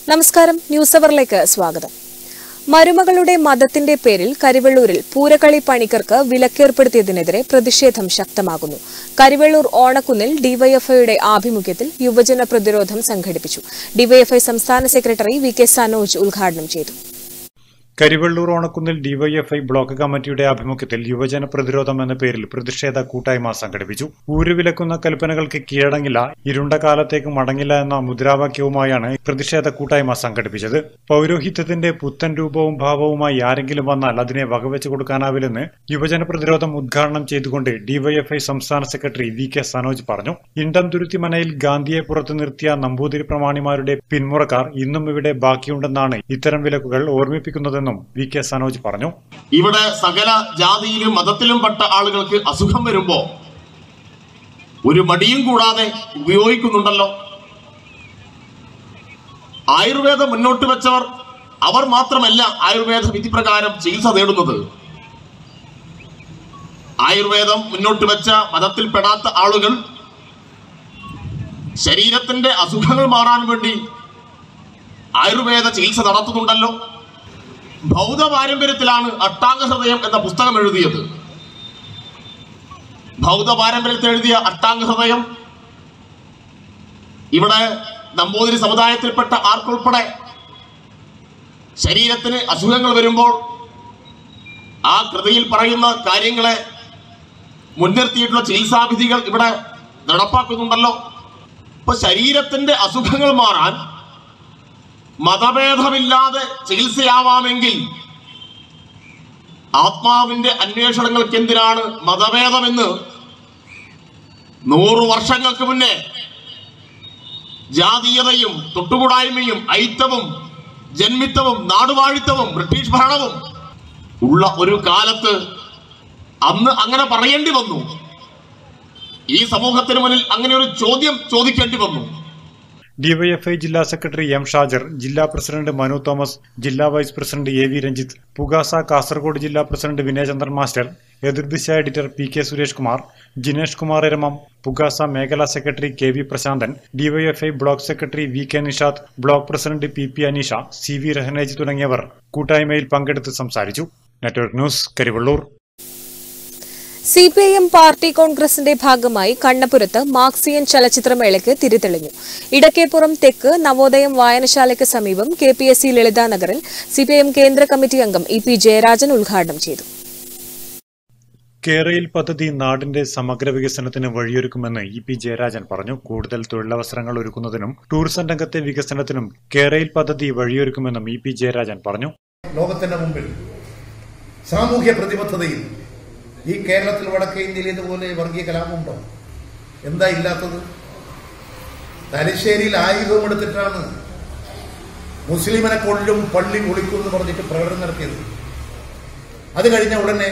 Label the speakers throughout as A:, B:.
A: നമസ്കാരം ന്യൂസ് അവറിലേക്ക് സ്വാഗതം മരുമകളുടെ മതത്തിന്റെ പേരിൽ കരിവെള്ളൂരിൽ പൂരക്കളി പണിക്കർക്ക് വിലക്കേർപ്പെടുത്തിയതിനെതിരെ പ്രതിഷേധം ശക്തമാകുന്നു കരിവെള്ളൂർ ഓണക്കുന്നിൽ ഡിവൈഎഫ്ഐയുടെ ആഭിമുഖ്യത്തിൽ യുവജന പ്രതിരോധം സംഘടിപ്പിച്ചു ഡിവൈഎഫ്ഐ സംസ്ഥാന സെക്രട്ടറി വി കെ സനോജ് ഉദ്ഘാടനം ചെയ്തു
B: കരിവെള്ളൂർ ഓണക്കുന്നിൽ ഡിവൈഎഫ്ഐ ബ്ലോക്ക് കമ്മിറ്റിയുടെ ആഭിമുഖ്യത്തിൽ യുവജന പ്രതിരോധം എന്ന പേരിൽ പ്രതിഷേധ കൂട്ടായ്മ സംഘടിപ്പിച്ചു ഊരുവിലക്കുന്ന കൽപ്പനകൾക്ക് കീഴടങ്ങില്ല ഇരുണ്ട കാലത്തേക്ക് മടങ്ങില്ല എന്ന മുദ്രാവാക്യവുമായാണ് പ്രതിഷേധ കൂട്ടായ്മ സംഘടിപ്പിച്ചത് പൗരോഹിത്യത്തിന്റെ പുത്തൻ രൂപവും ഭാവവുമായി ആരെങ്കിലും വന്നാൽ അതിനെ വകവെച്ചു കൊടുക്കാനാവില്ലെന്ന് യുവജന പ്രതിരോധം ഉദ്ഘാടനം ചെയ്തുകൊണ്ട് ഡിവൈഎഫ്ഐ സംസ്ഥാന സെക്രട്ടറി വി കെ സനോജ് പറഞ്ഞു ഇണ്ടം തുരുത്തിമനയിൽ ഗാന്ധിയെ പുറത്തു നിർത്തിയ നമ്പൂതിരി പ്രമാണിമാരുടെ പിന്മുറക്കാർ ഇന്നും ഇവിടെ ബാക്കിയുണ്ടെന്നാണ് ഇത്തരം വിലക്കുകൾ ഓർമ്മിപ്പിക്കുന്നതെന്നും വി കെ സനോജ് പറഞ്ഞു
C: ഇവിടെ സകല ജാതിയിലും മതത്തിലും പെട്ട ആളുകൾക്ക് അസുഖം വരുമ്പോ ഒരു മടിയും കൂടാതെ ഉപയോഗിക്കുന്നുണ്ടല്ലോ ആയുർവേദം മുന്നോട്ട് വെച്ചവർ അവർ മാത്രമല്ല ആയുർവേദ വിധി പ്രകാരം ചികിത്സ നേടുന്നത് ആയുർവേദം മുന്നോട്ട് വെച്ച മതത്തിൽപ്പെടാത്ത ആളുകൾ ശരീരത്തിന്റെ അസുഖങ്ങൾ മാറാൻ വേണ്ടി ആയുർവേദ ചികിത്സ നടത്തുന്നുണ്ടല്ലോ ബൗദ്ധ പാരമ്പര്യത്തിലാണ് അഷ്ടാംഗ ഹൃദയം എന്ന പുസ്തകം എഴുതിയത് ബൗദ്ധ പാരമ്പര്യത്തിൽ എഴുതിയ അഷ്ടാംഗ ഹൃദയം ഇവിടെ നമ്പൂതിരി സമുദായത്തിൽപ്പെട്ട ആർക്കുൾപ്പെടെ ശരീരത്തിന് അസുഖങ്ങൾ വരുമ്പോൾ ആ കൃതിയിൽ പറയുന്ന കാര്യങ്ങളെ മുൻനിർത്തിയിട്ടുള്ള ചികിത്സാവിധികൾ ഇവിടെ നടപ്പാക്കുന്നുണ്ടല്ലോ ഇപ്പൊ ശരീരത്തിന്റെ അസുഖങ്ങൾ മാറാൻ മതഭേദമില്ലാതെ ചികിത്സയാവാമെങ്കിൽ ആത്മാവിന്റെ അന്വേഷണങ്ങൾക്ക് എന്തിനാണ് മതഭേദമെന്ന് നൂറു വർഷങ്ങൾക്ക് മുന്നേ ജാതീയതയും തൊട്ടുകൂടായ്മയും ഐത്തവും ജന്മിത്തവും നാടുവാഴിത്തവും ബ്രിട്ടീഷ് ഭരണവും ഉള്ള ഒരു കാലത്ത് അന്ന് അങ്ങനെ പറയേണ്ടി വന്നു ഈ സമൂഹത്തിന് മുന്നിൽ അങ്ങനെ ഒരു ചോദ്യം ചോദിക്കേണ്ടി വന്നു
B: ഡിവൈഎഫ്ഐ ജില്ലാ സെക്രട്ടറി എം ഷാജർ ജില്ലാ പ്രസിഡന്റ് മനു തോമസ് ജില്ലാ vice president A V Ranjith Pukasa Kasaragod ജില്ലാ president Vinayachandran master Ethirdisha editor P K Suresh Kumar Jinesh Kumar Eramam Pukasa മേഖലാ secretary K V Prasanthan DYFI block secretary V K Nishad block president P P Aneesha C V Rahanej തുടങ്ങിയവർ കൂട്ടായ്മയിൽ പങ്കെടുത്ത് സംസാരിച്ചു network news Karivellur
A: C P I M party കോൺഗ്രസിന്റെ ഭാഗമായി കണ്ണപുരത്ത് Marxian ചലച്ചിത്രമേളയ്ക്ക് തിരിതെളിഞ്ഞു ഇടക്കേപ്പുറം തെക്ക് നവോദയം വായനശാലയ്ക്ക് സമീപം കെ പി എസ് സി ലളിതാനഗറിൽ സി പി ഐ എം കേന്ദ്ര കമ്മിറ്റി അംഗം ഇ പി ജയരാജൻ ഉദ്ഘാടനം ചെയ്തു
B: കേരയിൽ പദ്ധതി നാടിന്റെ സമഗ്ര വികസനത്തിന് വഴിയൊരുക്കുമെന്ന് ഇ പി ജയരാജൻ പറഞ്ഞു കൂടുതൽ തൊഴിലവസരങ്ങൾ ഒരുക്കുന്നതിനും ടൂറിസം രംഗത്തെ വികസനത്തിനും കേരയിൽ പദ്ധതി വഴിയൊരുക്കുമെന്നും ഇ പി ജയരാജൻ പറഞ്ഞു
D: ലോകത്തിന്റെ മുമ്പിൽ സാമൂഹ്യ പ്രതിബദ്ധതയിൽ ഈ കേരളത്തിൽ വടക്കേ ഇന്ത്യയിൽ ഇതുപോലെ വർഗീയ കലാപമുണ്ടോ എന്താ ഇല്ലാത്തത് തലശ്ശേരിയിൽ ആയുധം എടുത്തിട്ടാണ് മുസ്ലിമിനെ കൊല്ലും പള്ളി പൊളിക്കും എന്ന് പറഞ്ഞിട്ട് പ്രകടനം നടത്തിയത് അത് കഴിഞ്ഞ ഉടനെ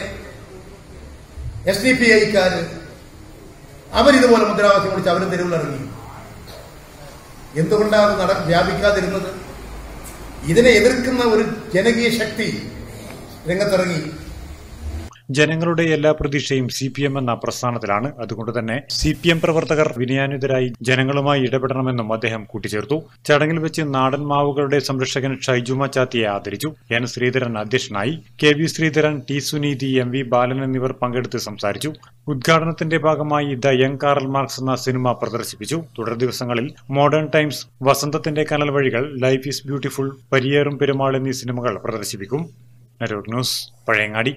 D: എസ് ഡി പി ഐക്കാര് അവരിതുപോലെ മുദ്രാവാക്യം വിളിച്ച് അവരും തെരുവിലിറങ്ങി എന്തുകൊണ്ടാണ് അത് നട വ്യാപിക്കാതിരുന്നത് ഇതിനെ എതിർക്കുന്ന ഒരു ജനകീയ ശക്തി രംഗത്തിറങ്ങി
B: ജനങ്ങളുടെ എല്ലാ പ്രതീക്ഷയും സി പി എം എന്ന പ്രസ്ഥാനത്തിലാണ് അതുകൊണ്ട് തന്നെ സി പി എം പ്രവർത്തകർ വിനയാന്വിതരായി ജനങ്ങളുമായി ഇടപെടണമെന്നും അദ്ദേഹം കൂട്ടിച്ചേർത്തു ചടങ്ങിൽ വെച്ച് നാടൻ മാവുകളുടെ സംരക്ഷകൻ ഷൈജു മച്ചാത്തിയെ ആദരിച്ചു എൻ ശ്രീധരൻ അധ്യക്ഷനായി K V Sreedharan T Suneethi M V Balan എന്നിവർ പങ്കെടുത്ത് സംസാരിച്ചു ഉദ്ഘാടനത്തിന്റെ ഭാഗമായി ദ യങ് കാറൽ മാർക്സ് എന്ന സിനിമ പ്രദർശിപ്പിച്ചു തുടർ ദിവസങ്ങളിൽ മോഡേൺ ടൈംസ് വസന്തത്തിന്റെ കനൽ വഴികൾ life is beautiful Pariyerum Perumal എന്നീ സിനിമകൾ പ്രദർശിപ്പിക്കും നെറ്റ്വർക്ക് ന്യൂസ് പഴയങ്ങാടി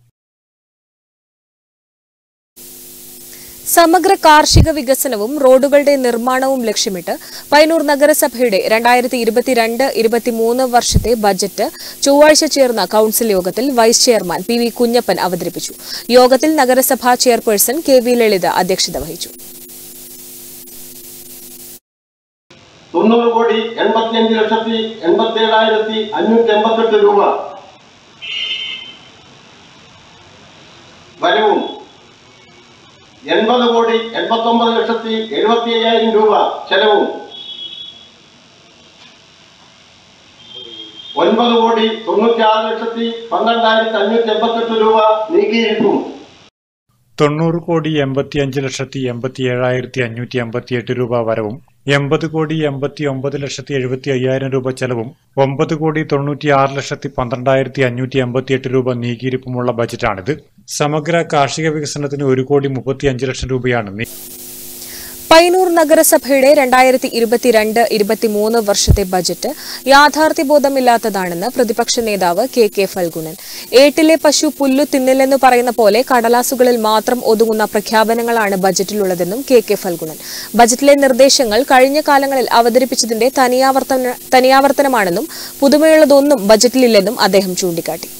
A: സമഗ്ര കാർഷിക വികസനവും റോഡുകളുടെ നിർമ്മാണവും ലക്ഷ്യമിട്ട് പയ്യന്നൂർ നഗരസഭയുടെ രണ്ടായിരത്തി ഇരുപത്തിരണ്ട് ഇരുപത്തിമൂന്ന് വർഷത്തെ ബജറ്റ് ചൊവ്വാഴ്ച ചേർന്ന കൌൺസിൽ യോഗത്തിൽ vice chairman P V Kunhappan അവതരിപ്പിച്ചു യോഗത്തിൽ നഗരസഭാ ചെയർപേഴ്സൺ കെ വി ലളിത അധ്യക്ഷത വഹിച്ചു
E: തൊണ്ണൂറ് കോടി എൺപത്തിയഞ്ച് ലക്ഷത്തി എൺപത്തി ഏഴായിരത്തി അഞ്ഞൂറ്റി എൺപത്തെട്ട് രൂപ വരവും എൺപത് കോടി എൺപത്തൊമ്പത് ലക്ഷത്തി എഴുപത്തി അയ്യായിരം രൂപ ചെലവും ഒൻപത് കോടി തൊണ്ണൂറ്റി ആറ് ലക്ഷത്തി പന്ത്രണ്ടായിരത്തി അഞ്ഞൂറ്റി എൺപത്തെട്ട് രൂപ നീക്കിയിരിക്കും
B: തൊണ്ണൂറ് കോടി എൺപത്തിയഞ്ച് ലക്ഷത്തി എൺപത്തി ഏഴായിരത്തി അഞ്ഞൂറ്റി എൺപത്തിയെട്ട് രൂപ വരവും എൺപത് കോടി എൺപത്തി ഒമ്പത് ലക്ഷത്തി എഴുപത്തി അയ്യായിരം രൂപ ചെലവും ഒമ്പത് കോടി തൊണ്ണൂറ്റി ആറ് ലക്ഷത്തി പന്ത്രണ്ടായിരത്തി അഞ്ഞൂറ്റി എൺപത്തിയെട്ട് രൂപ നീക്കിയിരിപ്പുമുള്ള ബജറ്റാണിത് സമഗ്ര കാർഷിക വികസനത്തിന് ഒരു കോടി മുപ്പത്തി അഞ്ച് ലക്ഷം രൂപയാണ് നീ
A: പയ്യന്നൂർ നഗരസഭയുടെ രണ്ടായിരത്തി ഇരുപത്തിരണ്ട് ഇരുപത്തിമൂന്ന് വർഷത്തെ ബജറ്റ് യാഥാർത്ഥ്യബോധമില്ലാത്തതാണെന്ന് പ്രതിപക്ഷ നേതാവ് കെ കെ ഫൽഗുണൻ ഏട്ടിലെ പശു പുല്ലു തിന്നില്ലെന്ന് പറയുന്ന പോലെ കടലാസുകളിൽ മാത്രം ഒതുങ്ങുന്ന പ്രഖ്യാപനങ്ങളാണ് ബജറ്റിലുള്ളതെന്നും കെ കെ ഫൽഗുണൻ ബജറ്റിലെ നിർദ്ദേശങ്ങൾ കഴിഞ്ഞ കാലങ്ങളിൽ അവതരിപ്പിച്ചതിന്റെ തനിയാവർത്തന തനിയാവർത്തനമാണെന്നും പുതുമയുള്ളതൊന്നും ബജറ്റിലില്ലെന്നും അദ്ദേഹം ചൂണ്ടിക്കാട്ടി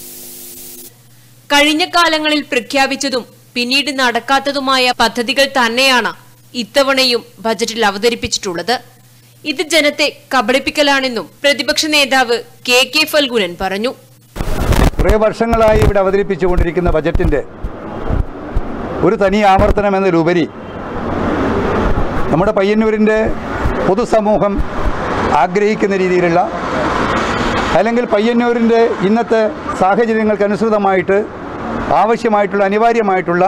F: കഴിഞ്ഞ കാലങ്ങളിൽ പ്രഖ്യാപിച്ചതും പിന്നീട് നടക്കാത്തതുമായ പദ്ധതികൾ തന്നെയാണ് ഇത്തവണയും ബജറ്റിൽ അവതരിപ്പിച്ചിട്ടുള്ളത് ഇത് ജനത്തെ കബളിപ്പിക്കലാണെന്നും പ്രതിപക്ഷ നേതാവ് കെ കെ ഫൽഗുനൻ പറഞ്ഞു
G: കുറേ വർഷങ്ങളായി ഇവിടെ അവതരിപ്പിച്ചുകൊണ്ടിരിക്കുന്ന ബജറ്റിൻ്റെ ഒരു തനി ആവർത്തനം എന്നതിലുപരി നമ്മുടെ പയ്യന്നൂരിൻ്റെ പൊതുസമൂഹം ആഗ്രഹിക്കുന്ന രീതിയിലുള്ള അല്ലെങ്കിൽ പയ്യന്നൂരിൻ്റെ ഇന്നത്തെ സാഹചര്യങ്ങൾക്കനുസൃതമായിട്ട് ആവശ്യമായിട്ടുള്ള അനിവാര്യമായിട്ടുള്ള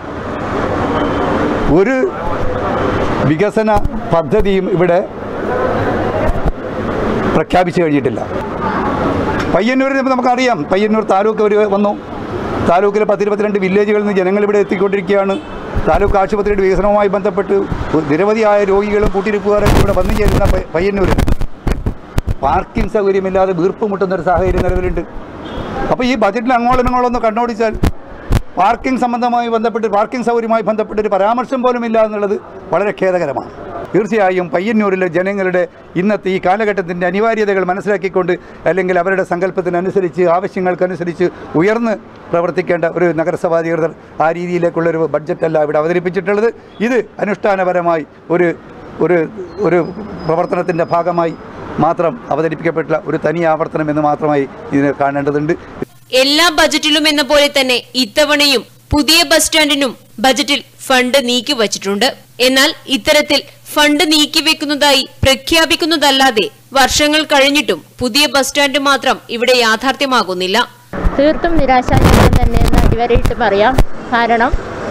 G: ഒരു വികസന പദ്ധതിയും ഇവിടെ പ്രഖ്യാപിച്ചു കഴിഞ്ഞിട്ടില്ല പയ്യന്നൂരിൽ ഇപ്പോൾ നമുക്കറിയാം പയ്യന്നൂർ താലൂക്ക് ഒരു വന്നു താലൂക്കിലെ പത്തിരുപത്തിരണ്ട് വില്ലേജുകളിൽ നിന്ന് ജനങ്ങൾ ഇവിടെ എത്തിക്കൊണ്ടിരിക്കുകയാണ് താലൂക്ക് ആശുപത്രിയുടെ വികസനവുമായി ബന്ധപ്പെട്ട് നിരവധിയായ രോഗികളും കൂട്ടിരിപ്പുകാരൊക്കെ ഇവിടെ വന്നു ചേരുന്ന പ- പയ്യന്നൂരിൽ പാർക്കിംഗ് സൗകര്യമില്ലാതെ വീർപ്പ് മുട്ടുന്ന ഒരു സാഹചര്യം നിലവിലുണ്ട് അപ്പോൾ ഈ ബജറ്റിൽ അങ്ങോളം ഇങ്ങോളം ഒന്ന് കണ്ണോടിച്ചാൽ പാർക്കിംഗ് സംബന്ധമായി ബന്ധപ്പെട്ട് പാർക്കിംഗ് സൗകര്യവുമായി ബന്ധപ്പെട്ട് ഒരു പരാമർശം പോലും ഇല്ല എന്നുള്ളത് വളരെ ഖേദകരമാണ് തീർച്ചയായും പയ്യന്നൂരിലെ ജനങ്ങളുടെ ഇന്നത്തെ ഈ കാലഘട്ടത്തിൻ്റെ അനിവാര്യതകൾ മനസ്സിലാക്കിക്കൊണ്ട് അല്ലെങ്കിൽ അവരുടെ സങ്കല്പത്തിനനുസരിച്ച് ആവശ്യങ്ങൾക്കനുസരിച്ച് ഉയർന്ന് പ്രവർത്തിക്കേണ്ട ഒരു നഗരസഭാധികൃതർ ആ രീതിയിലേക്കുള്ളൊരു ബഡ്ജറ്റല്ല ഇവിടെ അവതരിപ്പിച്ചിട്ടുള്ളത് ഇത് അനുഷ്ഠാനപരമായി ഒരു ഒരു ഒരു പ്രവർത്തനത്തിൻ്റെ ഭാഗമായി മാത്രം അവതരിപ്പിക്കപ്പെട്ട ഒരു തനി ആവർത്തനം എന്ന് മാത്രമായി ഇതിനെ കാണേണ്ടതുണ്ട്
F: എല്ലാ ബജറ്റിലും എന്ന പോലെ തന്നെ ഇത്തവണയും പുതിയ ബസ് സ്റ്റാൻഡിനും ബജറ്റിൽ ഫണ്ട് നീക്കി വച്ചിട്ടുണ്ട് എന്നാൽ ഇത്തരത്തിൽ ഫണ്ട് നീക്കിവെക്കുന്നതായി പ്രഖ്യാപിക്കുന്നതല്ലാതെ വർഷങ്ങൾ കഴിഞ്ഞിട്ടും പുതിയ ബസ് സ്റ്റാൻഡ് മാത്രം ഇവിടെ യാഥാർത്ഥ്യമാകുന്നില്ല
H: തീർത്തും നിരാശാജനകം തന്നെ എന്ന് അടിവരയിട്ട് പറയാം കാരണം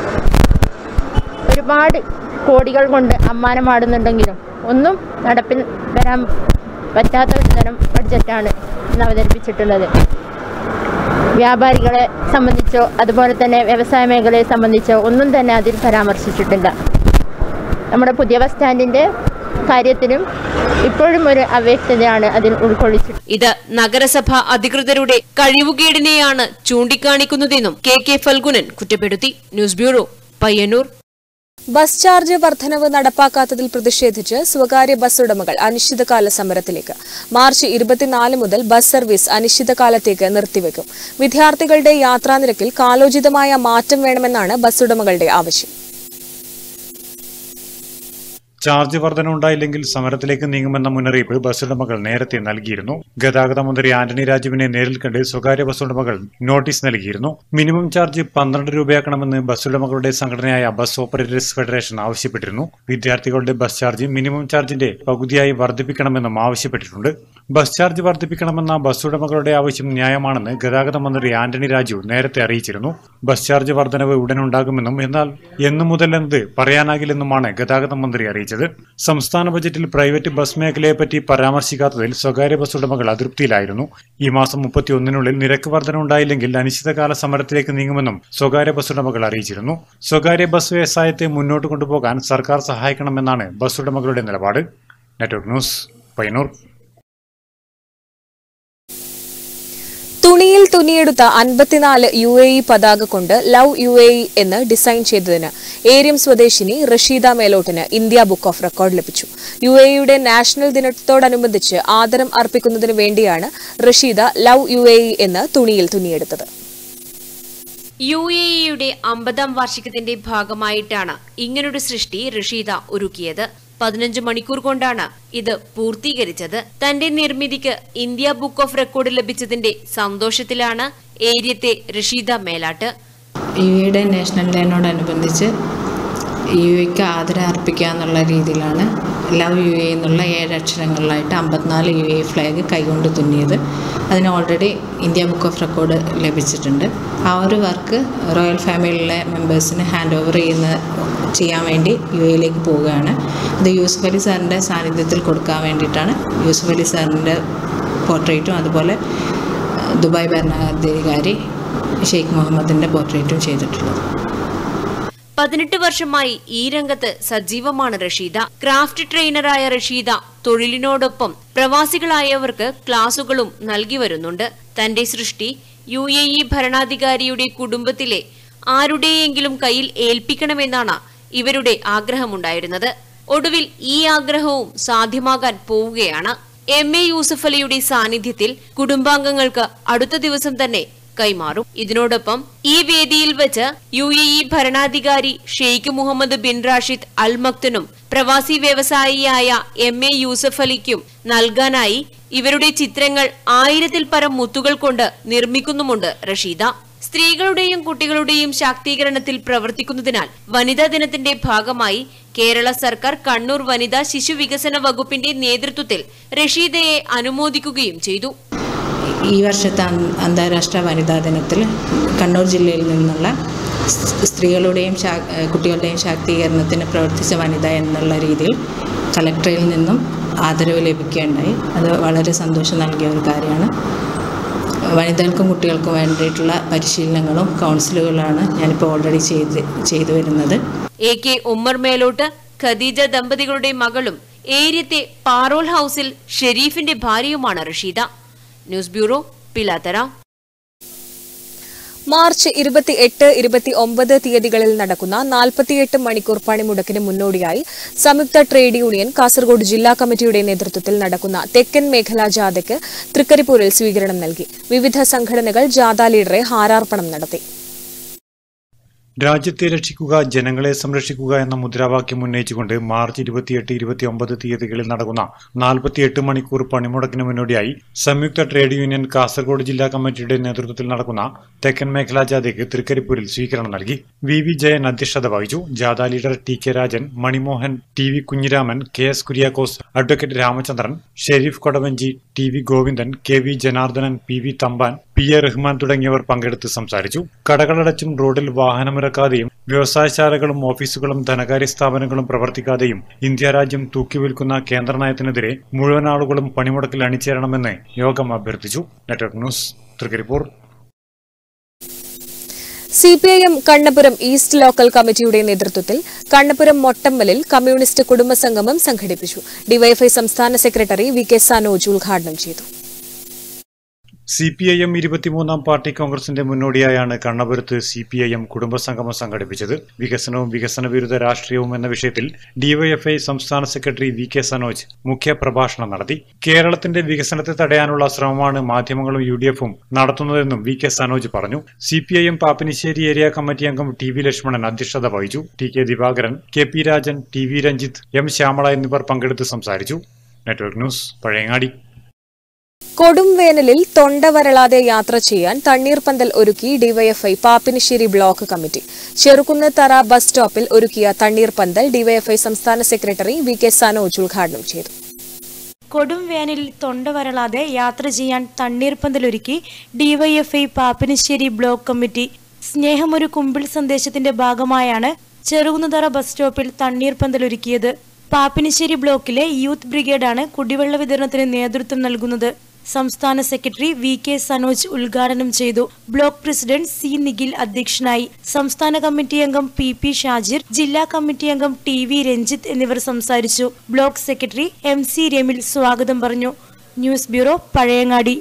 H: ഒരുപാട് കോടികൾ കൊണ്ട് അമ്മാനമാടുന്നുണ്ടെങ്കിലും ഒന്നും നടപ്പിൽ വരാൻ പറ്റാത്ത ഒരു തരം ബഡ്ജറ്റാണ് ഇന്ന് അവതരിപ്പിച്ചിട്ടുള്ളത് വ്യാപാരികളെ സംബന്ധിച്ചോ അതുപോലെ തന്നെ വ്യവസായ മേഖലയെ സംബന്ധിച്ചോ ഒന്നും തന്നെ അതിൽ പരാമർശിച്ചിട്ടില്ല നമ്മുടെ പുതിയ ബസ് സ്റ്റാൻഡിൻ്റെ കാര്യത്തിലും ഇപ്പോഴും ഒരു അവ്യക്തതയാണ് അതിൽ ഉൾക്കൊള്ളിച്ചിട്ടുള്ളത്
F: ഇത് നഗരസഭ അധികൃതരുടെ കഴിവുകേടിനെയാണ് ചൂണ്ടിക്കാണിക്കുന്നതെന്നും കെ കെ ഫൽഗുനൻ കുറ്റപ്പെടുത്തി news bureau Payyanur
A: bus charge വർധനവ് നടപ്പാക്കാത്തതിൽ പ്രതിഷേധിച്ച് സ്വകാര്യ ബസ് ഉടമകൾ അനിശ്ചിതകാല സമരത്തിലേക്ക് മാർച്ച് ഇരുപത്തിനാല് മുതൽ ബസ് സർവീസ് അനിശ്ചിതകാലത്തേക്ക് നിർത്തിവെക്കും വിദ്യാർത്ഥികളുടെ യാത്രാനിരക്കിൽ കാലോചിതമായ മാറ്റം വേണമെന്നാണ് ബസ് ഉടമകളുടെ ആവശ്യം
B: ചാർജ് വർധന ഉണ്ടായില്ലെങ്കിൽ സമരത്തിലേക്ക് നീങ്ങുമെന്ന മുന്നറിയിപ്പ് ബസ് ഉടമകൾ നേരത്തെ നൽകിയിരുന്നു ഗതാഗത മന്ത്രി ആന്റണി രാജുവിനെ നേരിൽ കണ്ട് സ്വകാര്യ ബസ് ഉടമകൾ നോട്ടീസ് നൽകിയിരുന്നു മിനിമം ചാർജ് പന്ത്രണ്ട് രൂപയാക്കണമെന്ന് ബസ് ഉടമകളുടെ സംഘടനയായ ബസ് ഓപ്പറേറ്റേഴ്സ് ഫെഡറേഷൻ ആവശ്യപ്പെട്ടിരുന്നു വിദ്യാർത്ഥികളുടെ ബസ് ചാർജ് മിനിമം ചാർജിന്റെ പകുതിയായി വർദ്ധിപ്പിക്കണമെന്നും ആവശ്യപ്പെട്ടിട്ടുണ്ട് ബസ് ചാർജ് വർദ്ധിപ്പിക്കണമെന്ന ബസ് ഉടമകളുടെ ആവശ്യം ന്യായമാണെന്ന് ഗതാഗത മന്ത്രി ആന്റണി രാജു നേരത്തെ അറിയിച്ചിരുന്നു ബസ് ചാർജ് വർധനവ് ഉടനുണ്ടാകുമെന്നും എന്നാൽ എന്നു മുതലെന്നത് പറയാനാകില്ലെന്നുമാണ് ഗതാഗത മന്ത്രി അറിയിച്ചത് സംസ്ഥാന ബജറ്റിൽ പ്രൈവറ്റ് ബസ് മേഖലയെപ്പറ്റി പരാമർശിക്കാത്തതിൽ സ്വകാര്യ ബസ് ഉടമകൾ അതൃപ്തിയിലായിരുന്നു ഈ മാസം മുപ്പത്തിയൊന്നിനുള്ളിൽ നിരക്ക് വർധന ഉണ്ടായില്ലെങ്കിൽ അനിശ്ചിതകാല സമരത്തിലേക്ക് നീങ്ങുമെന്നും സ്വകാര്യ ബസ് ഉടമകൾ അറിയിച്ചിരുന്നു സ്വകാര്യ ബസ് വ്യവസായത്തെ മുന്നോട്ട് കൊണ്ടുപോകാൻ സർക്കാർ സഹായിക്കണമെന്നാണ് ബസ് ഉടമകളുടെ നിലപാട് നെറ്റ്വർക്ക് ന്യൂസ് പയ്യന്നൂർ
A: തുണിയിൽ തുന്നിയെടുത്ത അൻപത്തിനാല് യു എ ഇ പതാക കൊണ്ട് ലവ് യു എ ഇ എന്ന് ഡിസൈൻ ചെയ്തതിന് ഏരിയം സ്വദേശിനി റഷീദ മേലോട്ടിന് ഇന്ത്യ ബുക്ക് ഓഫ് റെക്കോർഡ് ലഭിച്ചു യു എ ഇയുടെ നാഷണൽ ദിനത്തോടനുബന്ധിച്ച് ആദരം അർപ്പിക്കുന്നതിന് വേണ്ടിയാണ് Rasheeda love U A E എന്ന് തുണിയിൽ തുന്നിയെടുത്തത്
F: യു എ ഇയുടെ അമ്പതാം വാർഷികത്തിന്റെ ഭാഗമായിട്ടാണ് ഇങ്ങനൊരു സൃഷ്ടി റഷീദ ഒരുക്കിയത് പതിനഞ്ച് മണിക്കൂർ കൊണ്ടാണ് ഇത് പൂർത്തീകരിച്ചത് തന്റെ നിർമ്മിതിക്ക് ഇന്ത്യ ബുക്ക് ഓഫ് റെക്കോർഡ് ലഭിച്ചതിന്റെ സന്തോഷത്തിലാണ് ഏര്യത്തെ റഷീദ മേലാട്ട്
I: യു എയുടെ നാഷണൽ ഡേനോടനുബന്ധിച്ച് യു എക്ക് ആദരം അർപ്പിക്കുക എന്നുള്ള രീതിയിലാണ് ലവ് യു എ എന്നുള്ള ഏഴ് അക്ഷരങ്ങളിലായിട്ട് അമ്പത്തിനാല് യു എ ഫ്ലാഗ് കൈകൊണ്ട് തുന്നിയത് അതിന് already India book of record ലഭിച്ചിട്ടുണ്ട് ആ ഒരു വർക്ക് റോയൽ ഫാമിലിയിലെ മെമ്പേഴ്സിന് ഹാൻഡ് ഓവർ ചെയ്യുന്ന ചെയ്യാൻ വേണ്ടി യു എയിലേക്ക് പോവുകയാണ് അത് യൂസുഫ് അലി സാറിൻ്റെ സാന്നിധ്യത്തിൽ കൊടുക്കാൻ വേണ്ടിയിട്ടാണ് യൂസുഫ് അലി സാറിൻ്റെ പോർട്രേറ്റും അതുപോലെ ദുബായ് ഭരണാധികാരി ഷെയ്ഖ് മുഹമ്മദിൻ്റെ പോർട്രേറ്റും ചെയ്തിട്ടുള്ളത്
F: പതിനെട്ട് വർഷമായി ഈ രംഗത്ത് സജീവമാണ് റഷീദ ക്രാഫ്റ്റ് ട്രെയിനറായ റഷീദ തൊഴിലിനോടൊപ്പം പ്രവാസികളായവർക്ക് ക്ലാസുകളും നൽകി വരുന്നുണ്ട് തന്റെ സൃഷ്ടി യു എ ഇ ഭരണാധികാരിയുടെ കുടുംബത്തിലെ ആരുടെയെങ്കിലും കയ്യിൽ ഏൽപ്പിക്കണമെന്നാണ് ഇവരുടെ ആഗ്രഹമുണ്ടായിരുന്നത് ഒടുവിൽ ഈ ആഗ്രഹവും സാധ്യമാകാൻ പോവുകയാണ് എം എ യൂസഫ് അലിയുടെ സാന്നിധ്യത്തിൽ കുടുംബാംഗങ്ങൾക്ക് അടുത്ത ദിവസം തന്നെ കൈമാറും ഇതിനോടൊപ്പം ഈ വേദിയിൽ വെച്ച് യു എ ഇ ഭരണാധികാരി Sheikh Mohammed bin Rashid Al മക്തനും പ്രവാസി വ്യവസായിയായ എം എ യൂസഫ് അലിക്കും നൽകാനായി ഇവരുടെ ചിത്രങ്ങൾ ആയിരത്തിൽ പരം മുത്തുകൾ കൊണ്ട് നിർമ്മിക്കുന്നുമുണ്ട് റഷീദ സ്ത്രീകളുടെയും കുട്ടികളുടെയും ശാക്തീകരണത്തിൽ പ്രവർത്തിക്കുന്നതിനാൽ വനിതാ ദിനത്തിന്റെ ഭാഗമായി കേരള സർക്കാർ കണ്ണൂർ വനിതാ ശിശു വികസന വകുപ്പിന്റെ നേതൃത്വത്തിൽ റഷീദയെ അനുമോദിക്കുകയും ചെയ്തു
I: ഈ വർഷത്തെ അന്- അന്താരാഷ്ട്ര വനിതാ ദിനത്തിൽ കണ്ണൂർ ജില്ലയിൽ നിന്നുള്ള സ് സ്ത്രീകളുടെയും ശാ ഏഹ് കുട്ടികളുടെയും ശാക്തീകരണത്തിന് പ്രവർത്തിച്ച വനിത എന്നുള്ള രീതിയിൽ കലക്ടറിൽ നിന്നും ആദരവ് ലഭിക്കുകയുണ്ടായി അത് വളരെ സന്തോഷം നൽകിയ ഒരു കാര്യമാണ് വനിതകൾക്കും കുട്ടികൾക്കും വേണ്ടിയിട്ടുള്ള പരിശീലനങ്ങളും കൗൺസിലുകളാണ് ഞാനിപ്പോൾ ഓൾറെഡി ചെയ്ത് ചെയ്തു വരുന്നത്
F: എ കെ ഉമ്മർ മേലോട്ട് ഖദീജ ദമ്പതികളുടെ മകളും ഏര്യത്തെ പാറോൾ ഹൌസിൽ ഷെരീഫിന്റെ ഭാര്യയുമാണ് Rasheeda news bureau Pilathara
A: March ഇരുപത്തി എട്ട് ഇരുപത്തി ഒമ്പത് തീയതികളിൽ നടക്കുന്ന നാൽപ്പത്തിയെട്ട് മണിക്കൂർ പണിമുടക്കിന് മുന്നോടിയായി സംയുക്ത ട്രേഡ് യൂണിയൻ കാസർഗോഡ് ജില്ലാ കമ്മിറ്റിയുടെ നേതൃത്വത്തിൽ നടക്കുന്ന തെക്കൻ മേഖലാ ജാഥയ്ക്ക് തൃക്കരിപ്പൂരിൽ സ്വീകരണം നൽകി വിവിധ സംഘടനകൾ ജാഥ ലീഡറെ ഹാരാർപ്പണം നടത്തി
B: രാജ്യത്തെ രക്ഷിക്കുക ജനങ്ങളെ സംരക്ഷിക്കുക എന്ന മുദ്രാവാക്യം ഉന്നയിച്ചുകൊണ്ട് മാർച്ച് ഇരുപത്തിയെട്ട് ഇരുപത്തിയൊമ്പത് തീയതികളിൽ നടക്കുന്ന നാൽപ്പത്തിയെട്ട് മണിക്കൂർ പണിമുടക്കിന് മുന്നോടിയായി സംയുക്ത ട്രേഡ് യൂണിയൻ കാസർഗോഡ് ജില്ലാ കമ്മിറ്റിയുടെ നേതൃത്വത്തിൽ നടക്കുന്ന തെക്കൻ മേഖലാ ജാഥയ്ക്ക് തൃക്കരിപ്പൂരിൽ സ്വീകരണം നൽകി വി വി ജയൻ അധ്യക്ഷത വഹിച്ചു ജാഥ leader T K Rajan Manimohan T V Kunhiraman K S Kuriakose advocate Ramachandran Sherif Kodavanchi T V Govindan K V Janardhanan P V Thamban P A Rahman തുടങ്ങിയവർ പങ്കെടുത്ത് സംസാരിച്ചു കടകളടച്ചും റോഡിൽ വാഹനമിറക്കാതെയും വ്യവസായശാലകളും ഓഫീസുകളും ധനകാര്യ സ്ഥാപനങ്ങളും പ്രവർത്തിക്കാതെയും ഇന്ത്യ രാജ്യം തൂക്കിവിൽക്കുന്ന കേന്ദ്ര നയത്തിനെതിരെ മുഴുവൻ ആളുകളും പണിമുടക്കിൽ അണിചേരണമെന്ന് യോഗം അഭ്യർത്ഥിച്ചു network news Thrikaripur
A: CPIM Kannapuram east local കമ്മിറ്റിയുടെ നേതൃത്വത്തിൽ കണ്ണപുരം മൊട്ടമ്മലിൽ കമ്മ്യൂണിസ്റ്റ് കുടുംബസംഗമം സംഘടിപ്പിച്ചു ഡിവൈഎഫ്ഐ സംസ്ഥാന സെക്രട്ടറി വി കെ സനോജ് ഉദ്ഘാടനം ചെയ്തു
B: സി പി ഐ എം ഇരുപത്തിമൂന്നാം പാർട്ടി കോൺഗ്രസിന്റെ മുന്നോടിയായാണ് കണ്ണപുരത്ത് സി പി ഐ എം കുടുംബസംഗമം സംഘടിപ്പിച്ചത് വികസനവും വികസന വിരുദ്ധ രാഷ്ട്രീയവും എന്ന വിഷയത്തിൽ ഡിവൈഎഫ്ഐ സംസ്ഥാന സെക്രട്ടറി വി കെ സനോജ് മുഖ്യ പ്രഭാഷണം നടത്തി കേരളത്തിന്റെ വികസനത്തെ തടയാനുള്ള ശ്രമമാണ് മാധ്യമങ്ങളും യു ഡി എഫും നടത്തുന്നതെന്നും വി കെ സനോജ് പറഞ്ഞു C P I M Pappinisseri area committee അംഗം ടി വി ലക്ഷ്മണൻ അധ്യക്ഷത വഹിച്ചു T K Divakaran K P Rajan T V Ranjith M Shyamala എന്നിവർ പങ്കെടുത്ത് സംസാരിച്ചു നെറ്റ്വർക്ക് ന്യൂസ് പഴയങ്ങാടി
A: കൊടും വേനലിൽ തൊണ്ട വരളാതെ യാത്ര ചെയ്യാൻ തണ്ണീർപന്തൽ ഒരുക്കി DYFI Pappinisseri block committee Cherukunnu Thara bus സ്റ്റോപ്പിൽ ഒരുക്കിയ തണ്ണീർപന്തൽ ഡിവൈഎഫ്ഐ സംസ്ഥാന സെക്രട്ടറി വി കെ സനോജ് ഉദ്ഘാടനം ചെയ്തു
J: കൊടും വേനലിൽ തൊണ്ട വരളാതെ യാത്ര ചെയ്യാൻ തണ്ണീർപ്പന്തലൊരുക്കി ഡിവൈഎഫ്ഐ പാപ്പിനിശ്ശേരി ബ്ലോക്ക് കമ്മിറ്റി സ്നേഹമൊരു കുമ്പിൾ സന്ദേശത്തിന്റെ ഭാഗമായാണ് ചെറുകുന്നതറ ബസ് സ്റ്റോപ്പിൽ തണ്ണീർപ്പന്തലൊരുക്കിയത് പാപ്പിനിശ്ശേരി ബ്ലോക്കിലെ യൂത്ത് ബ്രിഗേഡാണ് കുടിവെള്ള വിതരണത്തിന് നേതൃത്വം നൽകുന്നത് സംസ്ഥാന സെക്രട്ടറി വി കെ സനോജ് ഉദ്ഘാടനം ചെയ്തു ബ്ലോക്ക് പ്രസിഡന്റ് സി നിഖിൽ അധ്യക്ഷനായി സംസ്ഥാന കമ്മിറ്റി അംഗം പി പി ഷാജിർ ജില്ലാ കമ്മിറ്റി അംഗം ടി വി രഞ്ജിത്ത് എന്നിവർ സംസാരിച്ചു block secretary M C Ramil സ്വാഗതം പറഞ്ഞു ന്യൂസ് ബ്യൂറോ പഴയങ്ങാടി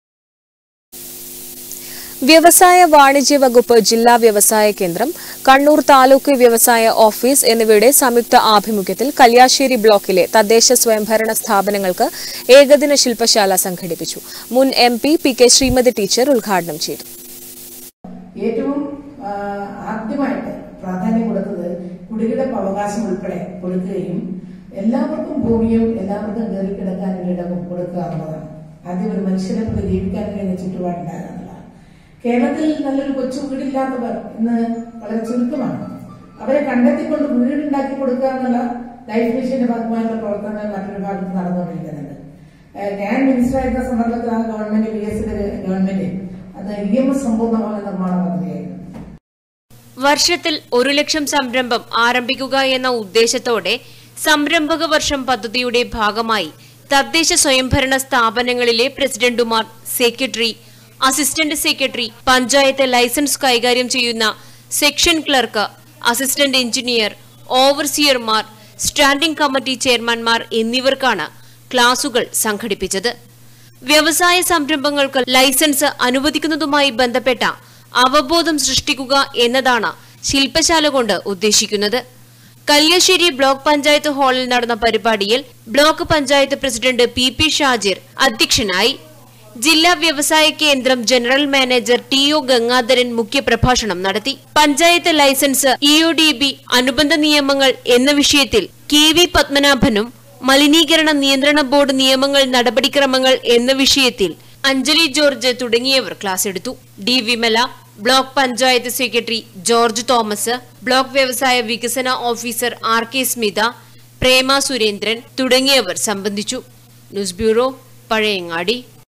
A: വ്യവസായ വാണിജ്യ വകുപ്പ് ജില്ലാ വ്യവസായ കേന്ദ്രം കണ്ണൂർ താലൂക്ക് വ്യവസായ ഓഫീസ് എന്നിവയുടെ സംയുക്ത ആഭിമുഖ്യത്തിൽ കല്യാശ്ശേരി ബ്ലോക്കിലെ തദ്ദേശ സ്വയംഭരണ സ്ഥാപനങ്ങൾക്ക് ഏകദിന ശില്പശാല സംഘടിപ്പിച്ചു മുൻ M P P K Sreemathi teacher ഉദ്ഘാടനം ചെയ്തു
K: ഏറ്റവും ആ, ആദ്യമായിട്ട് പ്രാധാന്യം കൊടുത്തത് കുടികളുടെ അവകാശം ഉൾപ്പെടെ കൊടുക്കുകയും എല്ലാവർക്കും ഭൂമിയും എല്ലാവർക്കും കയറി കിടക്കാനുള്ള ഇടവും കൊടുക്കുക എന്നുള്ളതാണ് ആദ്യം ഒരു മനുഷ്യനെ പോലെ ജീവിക്കാൻ കഴിയുന്ന ചുറ്റുപാടുണ്ടാകാന്നുള്ളതാണ് കേരളത്തിൽ നല്ലൊരു കൊച്ചു വീടില്ലാത്തവർ ഇന്ന് വളരെ ചുരുക്കമാണ് അവരെ കണ്ടെത്തിക്കൊണ്ട് വീടുണ്ടാക്കി കൊടുക്കുക എന്നുള്ള ലൈഫ് മിഷന്റെ ഭാഗമായിട്ടുള്ള പ്രവർത്തനങ്ങൾ മറ്റൊരു ഭാഗത്ത് നടന്നുകൊണ്ടിരിക്കുന്നുണ്ട് ഏഹ് ഞാൻ മിനിസ്റ്റർ ആയിരുന്ന സന്ദർഭത്തിൽ ആ ഗവൺമെന്റ് ബി എസ് ഗവൺമെന്റ് അത് ഇ എം എസ് സമ്പൂർണ്ണ ഭവന നിർമ്മാണ പദ്ധതിയായിരുന്നു
F: വർഷത്തിൽ ഒരു ലക്ഷം സംരംഭം ആരംഭിക്കുക എന്ന ഉദ്ദേശത്തോടെ സംരംഭക വർഷം പദ്ധതിയുടെ ഭാഗമായി തദ്ദേശ സ്വയംഭരണ സ്ഥാപനങ്ങളിലെ പ്രസിഡന്റുമാർ secretary assistant secretary panchayat licence കൈകാര്യം ചെയ്യുന്ന സെക്ഷൻ ക്ലർക്ക് അസിസ്റ്റന്റ് എഞ്ചിനീയർ ഓവർസിയർമാർ സ്റ്റാൻഡിംഗ് കമ്മിറ്റി ചെയർമാൻമാർ എന്നിവർക്കാണ് ക്ലാസുകൾ സംഘടിപ്പിച്ചത് വ്യവസായ സംരംഭങ്ങൾക്ക് ലൈസൻസ് അനുവദിക്കുന്നതുമായി ബന്ധപ്പെട്ട അവബോധം സൃഷ്ടിക്കുക എന്നതാണ് ശില്പശാല കൊണ്ട് ഉദ്ദേശിക്കുന്നത് കല്യാശ്ശേരി ബ്ലോക്ക് പഞ്ചായത്ത് ഹാളിൽ നടന്ന പരിപാടിയിൽ block panchayat president P P Shajir അധ്യക്ഷനായി ജില്ലാ വ്യവസായ കേന്ദ്രം general manager T O Gangadharan മുഖ്യപ്രഭാഷണം നടത്തി panchayat licence E O D B അനുബന്ധ നിയമങ്ങൾ എന്ന വിഷയത്തിൽ കെ വി പത്മനാഭനും മലിനീകരണ നിയന്ത്രണ ബോർഡ് നിയമങ്ങൾ നടപടിക്രമങ്ങൾ എന്ന വിഷയത്തിൽ അഞ്ജലി ജോർജ് തുടങ്ങിയവർ ക്ലാസ് എടുത്തു D Vimala block panchayat secretary George Thomas block വ്യവസായ വികസന officer R K Smitha Prema Surendran തുടങ്ങിയവർ സംബന്ധിച്ചു news bureau Pazhayangadi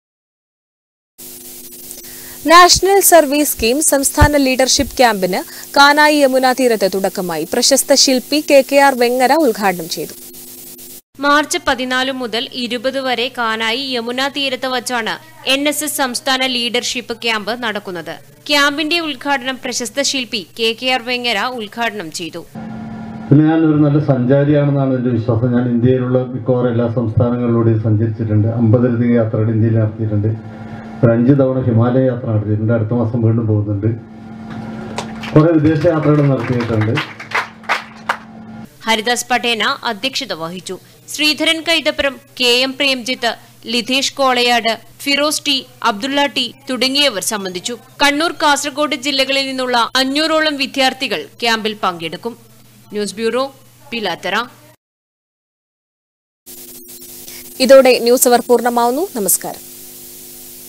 A: national service scheme സംസ്ഥാന ലീഡർഷിപ്പ് ക്യാമ്പിന് കാനായി യമുന തീരത്ത് തുടക്കമായി പ്രശസ്ത ശില്പി കെ കെ ആർ വെങ്ങര ഉദ്ഘാടനം ചെയ്തു
F: മാർച്ച് പതിനാല് മുതൽ ഇരുപത് വരെ കാനായി യമുന തീരത്ത് വച്ചാണ് എൻ എസ് എസ് സംസ്ഥാന ലീഡർഷിപ്പ് ക്യാമ്പ് നടക്കുന്നത് ക്യാമ്പിന്റെ ഉദ്ഘാടനം പ്രശസ്ത ശില്പി കെ കെ ആർ വെങ്ങര ഉദ്ഘാടനം ചെയ്തു
L: പിന്നെ ഞാൻ ഒരു നല്ല സഞ്ചാരിയാണെന്നാണ് എൻ്റെ വിശ്വാസം ഞാൻ ഇന്ത്യയിലുള്ള മിക്കവാറും എല്ലാ സംസ്ഥാനങ്ങളിലൂടെയും സഞ്ചരിച്ചിട്ടുണ്ട് അമ്പതിലധികം യാത്രകൾ ഇന്ത്യയിൽ നടത്തിയിട്ടുണ്ട് ഒരു അഞ്ച് തവണ ഹിമാലയ യാത്ര നടത്തിയിട്ടുണ്ട് അടുത്ത മാസം വീണ്ടും പോകുന്നുണ്ട് കുറേ വിദേശ യാത്രകൾ നടത്തിയിട്ടുണ്ട്
F: ഹരിദാസ് പട്ടേന അധ്യക്ഷത വഹിച്ചു Sreedharan Kaithapuram K M Premjith Lithesh Kolayad Firoz T Abdulla T തുടങ്ങിയവർ സംബന്ധിച്ചു കണ്ണൂർ കാസർഗോഡ് ജില്ലകളിൽ നിന്നുള്ള അഞ്ഞൂറോളം വിദ്യാർത്ഥികൾ ക്യാമ്പിൽ പങ്കെടുക്കും ന്യൂസ് ബ്യൂറോ പിലാത്തറ
A: ഇതോടെ ന്യൂസ് അവർ പൂർണ്ണമാവുന്നു നമസ്കാരം